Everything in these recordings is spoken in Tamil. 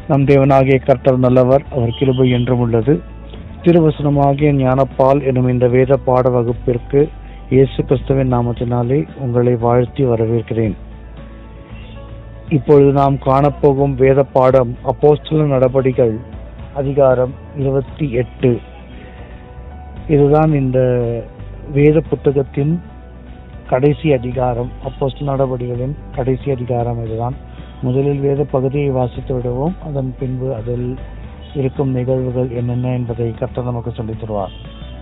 நம் தேவனாகிய கர்த்தர் நல்லவர் அவர் கிருபை என்றும் உள்ளது திருவசனமாகிய ஞானப்பால் எனும் இந்த வேத பாட வகுப்பிற்கு இயேசு கிறிஸ்துவின் நாமத்தினாலே உங்களை வாழ்த்தி வரவேற்கிறேன் இப்பொழுது நாம் காணப்போகும் வேத பாடம் அப்போஸ்தல நடபடிகள் அதிகாரம் இருபத்தி எட்டு இதுதான் இந்த வேத புத்தகத்தின் கடைசி அதிகாரம் அப்போஸ்தல நடபடிகளின் கடைசி அதிகாரம் இதுதான் முதலில் வேத பகுதியை வாசித்து விடுவோம் அதன் பின்பு அதில் இருக்கும் நிகழ்வுகள் என்னென்ன என்பதை கர்த்தர் நமக்கு சொல்லித் தருவார்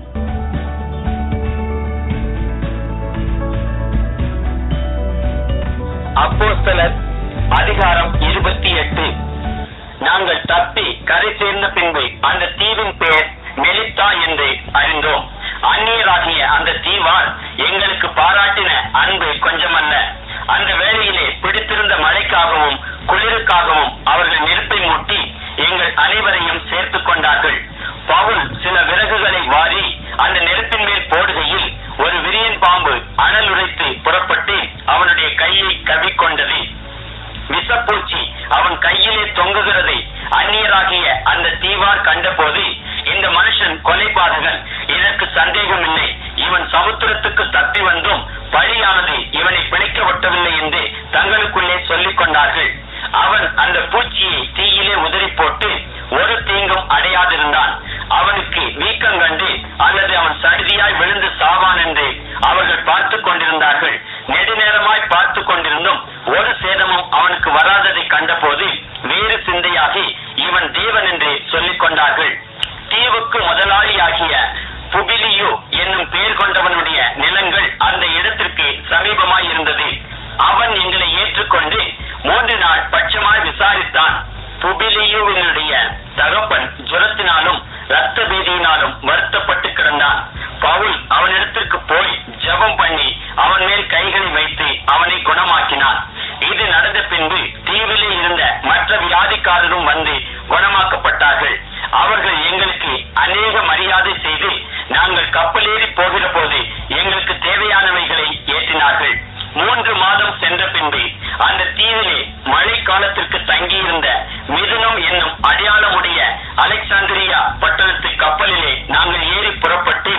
அப்போஸ்தலர் அதிகாரம் இருபத்தி எட்டு நாங்கள் தப்பி கரை சேர்ந்த பின்பு அந்த தீவின் பெயர் மெலித்தா என்று அறிந்தோம் அந்நியராகிய அந்த தீவால் எங்களுக்கு பாராட்டின அன்பு கொஞ்சமல்ல அந்த வேளையிலே பிடித்திருந்த மழைக்காகவும் குளிருக்காகவும் அவர்கள் நெருப்பை மூட்டி எங்கள் அனைவரையும் சேர்த்துக் கொண்டார்கள் பவுல் சில விறகுகளை வாரி அந்த நெருப்பின் மேல் போடுகையில் ஒரு விரியன் பாம்பு அனல் உரைத்து புறப்பட்டு அவனுடைய கையை கவிக்கொண்டது விஷப்பூச்சி அவன் கையிலே தொங்குகிறதை அந்நியராகிய அந்த தீவார் கண்டபோது இந்த மனுஷன் கொலைபாதகன் இதற்கு சந்தேகமில்லை இவன் சமுத்திரத்துக்கு தப்பி வந்தும் பழியானது இவனை பிழைக்க ஒட்டவில்லை என்று தங்களுக்குள்ளே சொல்லிக் கொண்டார்கள் அவன் அந்த பூச்சியை தீயிலே உதறி போட்டு ஒரு தீங்கும் அடையாதிருந்தான் அவனுக்கு வீக்கம் கண்டு அல்லது அவன் சடுதியாய் விழுந்து சாவான் என்று அவர்கள் பார்த்துக் கொண்டிருந்தார்கள் நெடுநேரமாய் பார்த்துக் கொண்டிருந்தும் ஒரு சேதமும் அவனுக்கு வராததை கண்டபோது வேறு சிந்தையாகி இவன் தேவன் என்று சொல்லிக் கொண்டார்கள் தீவுக்கு முதலாளியாகிய புபிலியு என்னும் பெயர் கொண்டவனுடைய நிலங்கள் அந்த இடத்திற்கு சமீபமாய் இருந்தது அவன் எங்களை ஏற்றுக்கொண்டு மூன்று நாள் பட்சமாய் விசாரித்தான் புபிலியுவினுடைய தகப்பன் ஜுரத்தினாலும் ரத்த பீதியினாலும் வருத்தப்பட்டு கிடந்தான் பவுல் அவனிடத்திற்கு போய் ஜெபம் பண்ணி அவன் மேல் கைகளை வைத்து அவனை குணமாக்கினான் இது நடந்த பின்பு தீவிலே இருந்த மற்ற வியாதிக்காரரும் வந்து குணமாக்கப்பட்டார்கள் அவர்கள் எங்களுக்கு அநேக மரியாதை செய்து நாங்கள் கப்பலேறி போகிற போது எங்களுக்கு தேவையானவைகளை ஏற்றினார்கள் மூன்று மாதம் சென்ற பின்பு அந்த தீவிலே மழை காலத்திற்கு தங்கியிருந்த மிதுனம் என்னும் அடையாளமுடைய அலெக்சாந்திரியா பட்டணத்து கப்பலிலே நாங்கள் ஏறி புறப்பட்டு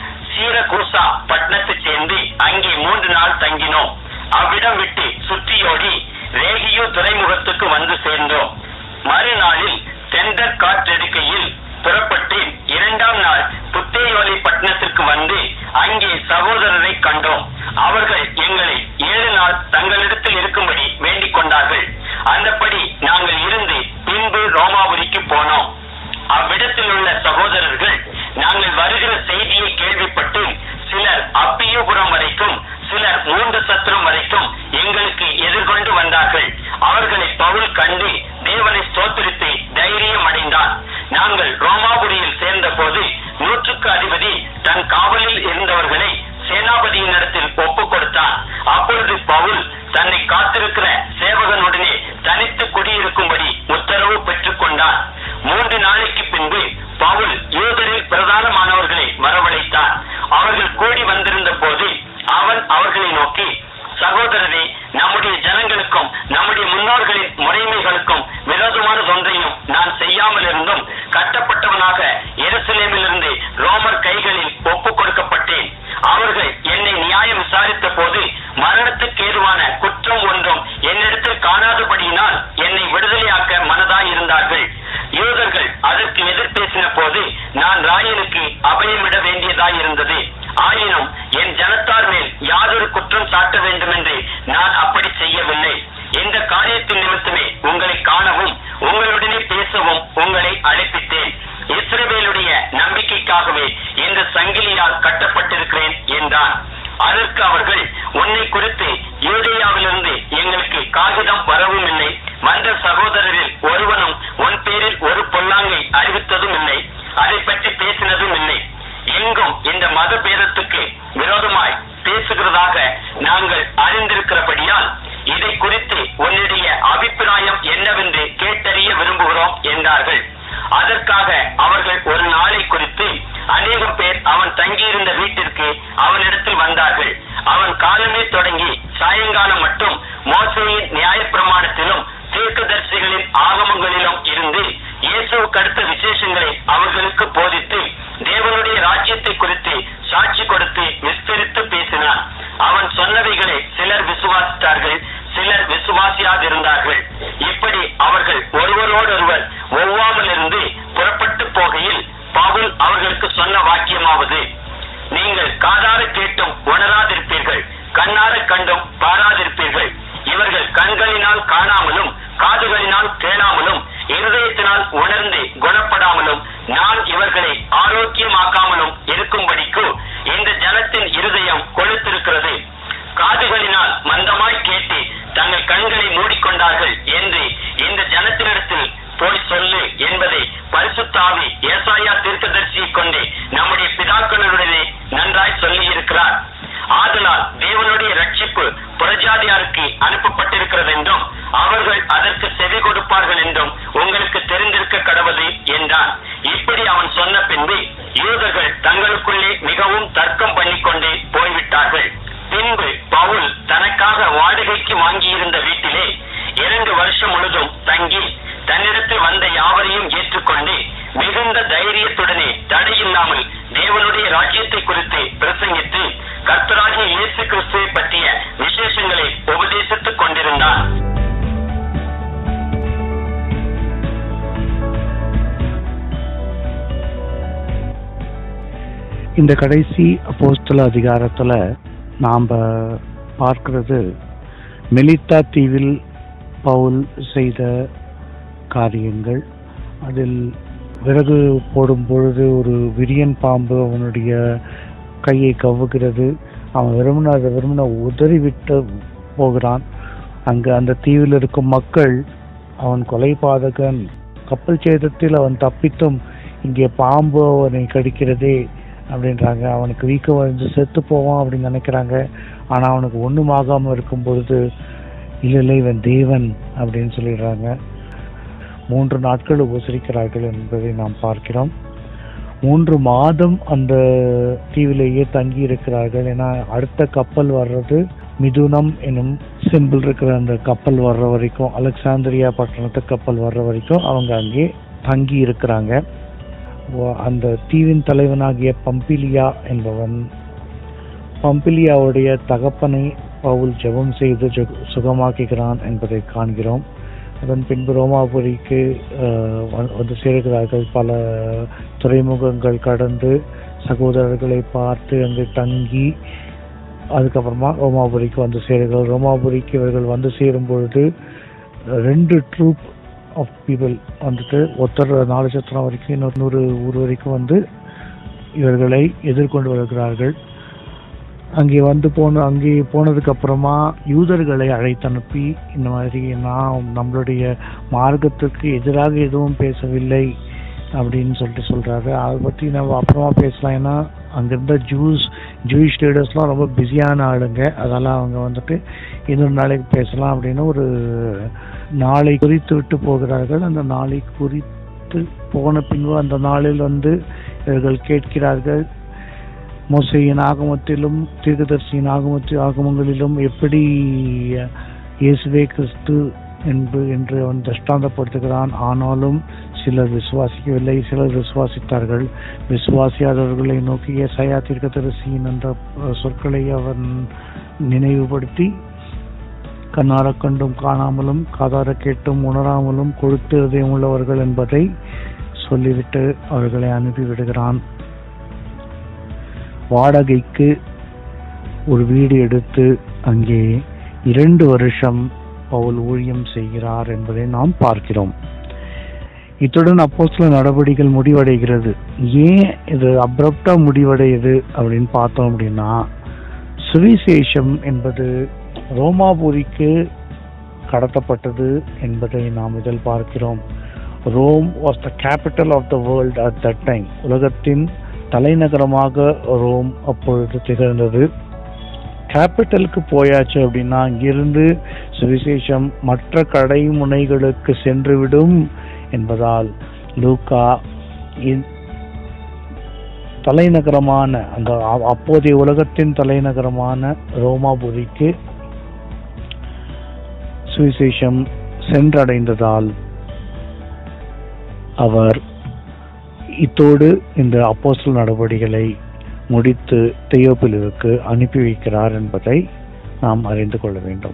சீரகூசா பட்டணத்தை சேர்ந்து அங்கே மூன்று நாள் தங்கினோம் அவ்விடம் விட்டு சுற்றியோடி ரேகியோ துறைமுகத்துக்கு வந்து சேர்ந்தோம் மறுநாளில் தெண்டர் காற்றெடுக்கையில் புறப்பட்டு இரண்டாம் நாள் புத்தேயோலி பட்டணத்திற்கு வந்து அங்கே சகோதரரை கண்டோம் அவர்கள் எங்களை ஏழு நாள் தங்களிடத்தில் இருக்கும்படி வேண்டிக் கொண்டார்கள் அந்தப்படி நாங்கள் இருந்து பின்பு ரோமாபுரிக்கு போனோம் அவ்விடத்தில் உள்ள சகோதரர்கள் நாங்கள் வருகிற செய்தியை கேள்விப்பட்டு சிலர் அப்பியூபுரம் வரைக்கும் சிலர் மூன்று சத்திரம் வரைக்கும் எங்களுக்கு எதிர்கொண்டு வந்தார்கள் அவர்களை பவுல் கண்டு தேவனை ஸ்தோத்திரித்து தைரியம் அடைந்தான் நாங்கள் ரோமாபுரியில் சேர்ந்த போது நூற்றுக்கு அதிபதி தன் காவலில் இருந்தவர்களை சேனாபதியினிடத்தில் ஒப்புக் கொடுத்தான் அப்பொழுது பவுல் தன்னை காத்திருக்கிற சேவகனுடனே தனித்து குடியிருக்கும்படி உத்தரவு பெற்றுக் கொண்டான் மூன்று நாளைக்கு பின்பு பவுல் யூதரில் பிரதானமானவர்களை வரவழைத்தான் அவர்கள் கூடி வந்திருந்த போது அவன் அவர்களை நோக்கி சகோதரரே நம்முடைய ஜனங்களுக்கும் நம்முடைய முன்னோர்களின் முறைமைகளுக்கும் விரோதமான ஒன்றையும் நான் செய்யாமல் இருந்தும் கட்டப்பட்டவனாக எருசலேமிலிருந்து ரோமர் கைகளில் ஒப்புக் கொடுக்கப்பட்டேன் அவர்கள் என்னை நியாயம் விசாரித்த போது மரணத்துக்கு ஏதுவான குற்றம் ஒன்றும் என்னிடத்தில் காணாதபடியினால் என்னை விடுதலையாக்க மனதாய் இருந்தார்கள் யூதர்கள் அதற்கு எதிர் பேசின போது நான் ராயனுக்கு அபயமிட வேண்டியதாய் இருந்தது ஆயினும் என் ஜனத்தார் மேல் யாதொரு குற்றம் சாட்ட வேண்டும் என்று நான் அப்படி செய்யவில்லை இந்த காரியத்தின் நிமித்தமே உங்களை காணவும் உங்களுடனே பேசவும் உங்களை அழைப்பித்தேன் இஸ்ரவேலுடைய நம்பிக்கைக்காகவே இந்த சங்கிலியால் கட்டப்பட்டிருக்கிறேன் என்றான் அதற்கு அவர்கள் உன்னை குறித்து யூதேயாவிலிருந்து எங்களுக்கு காகிதம் வரவும் இல்லை வந்த சகோதரரில் ஒருவனும் உன் பேரில் ஒரு பொல்லாங்கை அறிவித்ததும் இல்லை அதை பற்றி பேசினதும் இல்லை எங்கும் இந்த மத பேதத்துக்கு விரோதமாய் பேசுகிறதாக நாங்கள் அறிந்திருக்கிறபடியால் இதை குறித்து உன்னுடைய அபிப்பிராயம் என்னவென்று கேட்டறிய விரும்புகிறோம் என்றார்கள் அதற்காக அவர்கள் ஒரு நாளை குறித்து அநேகம் பேர் அவன் தங்கியிருந்த வீட்டிற்கு அவனிடத்தில் வந்தார்கள் அவன் காலமே தொடங்கி சாயங்காலம் மட்டும் மோசையின் நியாயப்பிரமாணத்திலும் தீர்க்கதரிசிகளின் ஆகமங்களிலும் இருந்து இயேசுவுக்கு அடுத்த விசேஷங்களை அவர்களுக்கு போதித்து தேவனுடைய ராஜ்யத்தை குறித்து சாட்சி கொடுத்து விஸ்தரித்து பேசினார் அவன் சொன்னவைகளை சிலர் விசுவாசித்தார்கள் சிலர் விசுவாசியாதிருந்தார்கள் இப்படி அவர்கள் ஒருவரோடொருவர் ஒவ்வாமல் இருந்து புறப்பட்டு போகையில் பவுல் அவர்களுக்கு சொன்ன வாக்கியமாவது நீங்கள் காதார கேட்டும் உணராதிருப்பீர்கள் கண்ணார கண்டும் பாராதிருப்பீர்கள் இவர்கள் கண்களினால் காணாமலும் காதுகளினால் கேளாமலும் இருதயத்தினால் உணர்ந்து குணப்படாமலும் நான் இவர்களை ஆரோக்கியமாக்காமலும் இருக்கும்படிக்கு இந்த ஜனத்தின் இருதயம் கொழுத்திருக்கிறது காதுகளினால் மந்தமாய் கேட்டு தங்கள் கண்களை மூடிக்கொண்டார்கள் என்று இந்த ஜனத்தினிடத்தில் போய் சொல்லு என்பதை பரிசுத்தாவி ஏசாயா தீர்க்கதரிசியை கொண்டு நம்முடைய பிதாக்களுடனே நன்றாய் சொல்லி இருக்கிறார் ஆதலால் தேவனுடைய ரட்சிப்பு புறஜாதியாருக்கு அனுப்பப்பட்டிருக்கிறது என்றும் அவர்கள் அதற்கு செவி கொடுப்பார்கள் என்றும் உங்களுக்கு தெரிந்திருக்க கடவுது என்றான் இப்படி அவன் சொன்ன பின்பு யூதர்கள் தங்களுக்குள்ளே மிகவும் தர்க்கம் பண்ணிக்கொண்டு போய்விட்டார்கள் பின்பு பவுல் தனக்காக வாடகைக்கு வாங்கியிருந்த வீட்டிலே இரண்டு வருஷம் முழுதும் தங்கி தன்னிடத்தில் வந்த யாவரையும் ஏற்றுக்கொண்டு மிகுந்த தைரியத்துடனே தடையில்லாமல் தேவனுடைய ராஜ்யத்தை குறித்து பிரசங்கித்து கர்த்தராகிய இயேசு கிறிஸ்துவை பற்றிய விசேஷங்களை உபதேசித்துக் கொண்டிருந்தான் இந்த கடைசி அப்போஸ்தல அதிகாரத்துல நாம பார்க்கிறது மெலித்தா தீவில் பவுல் செய்த காரியங்கள் அதில் விறகு போடும் பொழுது ஒரு விரியன் பாம்பு அவனுடைய கையை கவ்வுகிறது அவன் விரும்பின அதை விரும்பின உதறி விட்டு போகிறான் அங்கு அந்த தீவில் இருக்கும் மக்கள் அவன் கொலைபாதகன் கப்பல் சேதத்தில் அவன் தப்பித்தும் இங்கே பாம்பு அவனை கடிக்கிறதே அப்படின்றாங்க அவனுக்கு வீக்கம் வந்து செத்து போவான் அப்படின்னு நினைக்கிறாங்க ஆனா அவனுக்கு ஒண்ணும் ஆகாம இருக்கும் பொழுது இல்ல இல்லை இவன் தேவன் அப்படின்னு சொல்லிடுறாங்க மூன்று நாட்கள் உபசரிக்கிறார்கள் என்பதை நாம் பார்க்கிறோம் மூன்று மாதம் அந்த தீவிலேயே தங்கி இருக்கிறார்கள் ஏன்னா அடுத்த கப்பல் வர்றது மிதுனம் எனும் சிம்பிள் இருக்கிற அந்த கப்பல் வர்ற வரைக்கும் அலெக்சாந்திரியா பட்டணத்து கப்பல் வர்ற வரைக்கும் அவங்க அங்கே தங்கி இருக்கிறாங்க வ- அந்த தீவின் தலைவனாகிய பம்பிலியா என்பவன் பம்பிலியாவுடைய தகப்பனை பவுல் ஜெபம் செய்து ஜெக- சுகமாக்குகிறான் என்பதை காண்கிறோம் அதன் பின்பு ரோமாபுரிக்கு அஹ், வ- வந்து சேர்கிறார்கள் பல துறைமுகங்கள் கடந்து சகோதரர்களை பார்த்து அங்கு தங்கி அதுக்கப்புறமா ரோமாபுரிக்கு வந்து சேருகிறார்கள் ரோமாபுரிக்கு இவர்கள் வந்து சேரும் பொழுது ரெண்டு ட்ரூப் ஆஃப் பீப்புள் வந்துட்டு ஒருத்தர் நாலு சத்திரம் வரைக்கும் இன்னொரு நூறு ஊர் வரைக்கும் வந்து இவர்களை எதிர்கொண்டு வருகிறார்கள் அங்கே வந்து போன அங்கே போனதுக்கு அப்புறமா யூதர்களை அழைத்து அனுப்பி இந்த மாதிரி நான் நம்மளுடைய மார்க்கத்துக்கு எதிராக எதுவும் பேசவில்லை அப்படின்னு சொல்லிட்டு சொல்றாரு அதை பற்றி நம்ம அப்புறமா பேசலாம் ஏன்னா அங்கிருந்த ஜூஸ் ஜூயிஷ் லீடர்ஸ்லாம் ரொம்ப பிஸியான ஆளுங்க அதெல்லாம் அவங்க வந்துட்டு இன்னொரு நாளைக்கு பேசலாம் அப்படின்னு ஒரு நாளை குறித்து விட்டு போகிறார்கள் அந்த நாளை குறித்து போன பின்பு அந்த நாளில் வந்து இவர்கள் கேட்கிறார்கள் மோசையின் ஆகமத்திலும் தீர்க்கதரிசியின் ஆகமத்தி ஆகமங்களிலும் எப்படி இயேசுவே கிறிஸ்து என்பது என்று அவன் தஷ்டாந்தப்படுத்துகிறான் ஆனாலும் சிலர் விசுவாசிக்கவில்லை சிலர் விசுவாசித்தார்கள் விசுவாசியாதவர்களை நோக்கி ஏசாயா தீர்க்கதரிசியின் என்ற அஹ், சொற்களை அவன் நினைவுபடுத்தி கண்ணார கண்டும் காணாமலும் காதார கேட்டும் உணராமலும் கொழுத்து இதயம் உள்ளவர்கள் என்பதை சொல்லிவிட்டு அவர்களை அனுப்பிவிடுகிறான் வாடகைக்கு ஒரு வீடு எடுத்து அங்கே இரண்டு வருஷம் பவுல் ஊழியம் செய்கிறார் என்பதை நாம் பார்க்கிறோம் இத்துடன் அப்போ சில நடவடிக்கைகள் முடிவடைகிறது ஏன் இது அப்ரப்டா முடிவடையுது அப்படின்னு பார்த்தோம் அப்படின்னா சுவிசேஷம் என்பது ரோமாபுரிக்கு கடத்தப்பட்டது என்பதை நாம் இதில் பார்க்கிறோம் Rome was the capital of the world at that time உலகத்தின் தலைநகரமாக ரோம் அப்பொழுது திகழ்ந்தது கேபிட்டலுக்கு போயாச்சு அப்படின்னா அங்கிருந்து சுவிசேஷம் மற்ற கடைமுனைகளுக்கு சென்றுவிடும் என்பதால் லூக்கா இ- தலைநகரமான அந்த அ- அப்போதைய உலகத்தின் தலைநகரமான ரோமாபுரிக்கு சுவிசேஷம் சென்றடைந்ததால் அவர் இத்தோடு இந்த அப்போஸ்தல நடவடிக்கைகளை முடித்து தெயோப்பிலுவுக்கு அனுப்பி வைக்கிறார் என்பதை நாம் அறிந்து கொள்ள வேண்டும்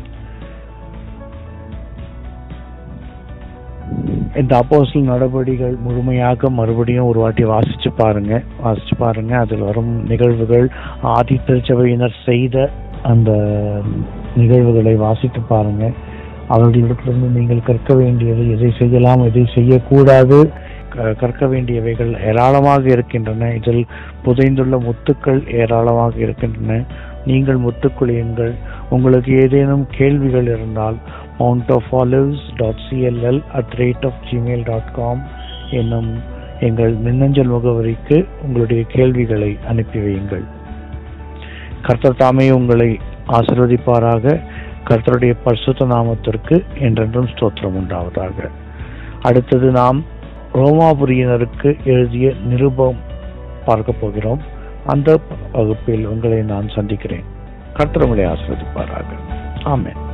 இந்த அப்போஸ்தல நடவடிக்கைகள் முழுமையாக மறுபடியும் ஒரு வாட்டி வாசிச்சு பாருங்க வாசிச்சு பாருங்க அதில் வரும் நிகழ்வுகள் ஆதி திருச்சபையினர் செய்த அந்த நிகழ்வுகளை வாசித்து பாருங்க அவர்களிடத்திலிருந்து நீங்கள் கற்க வேண்டியது எதை செய்யலாம் எதை செய்யக்கூடாது க- கற்க வேண்டியவைகள் ஏராளமாக இருக்கின்றன இதில் புதைந்துள்ள முத்துக்கள் ஏராளமாக இருக்கின்றன நீங்கள் முத்துக்குளியுங்கள் உங்களுக்கு ஏதேனும் கேள்விகள் இருந்தால் mount of olives dot CLL at rate of Gmail dot com என்னும் எங்கள் மின்னஞ்சல் முகவரிக்கு உங்களுடைய கேள்விகளை அனுப்பி வையுங்கள் கர்த்தர் தாமே உங்களை ஆசீர்வதிப்பாராக கர்த்தருடைய பரிசுத்த நாமத்திற்கு என்றென்றும் ஸ்தோத்திரம் உண்டாவதாக அடுத்தது நாம் ரோமாபுரியினருக்கு எழுதிய நிருபம் பார்க்க போகிறோம் அந்த வகுப்பில் உங்களை நான் சந்திக்கிறேன் கர்த்தர் உங்களை ஆசீர்வதிப்பாராக ஆமென்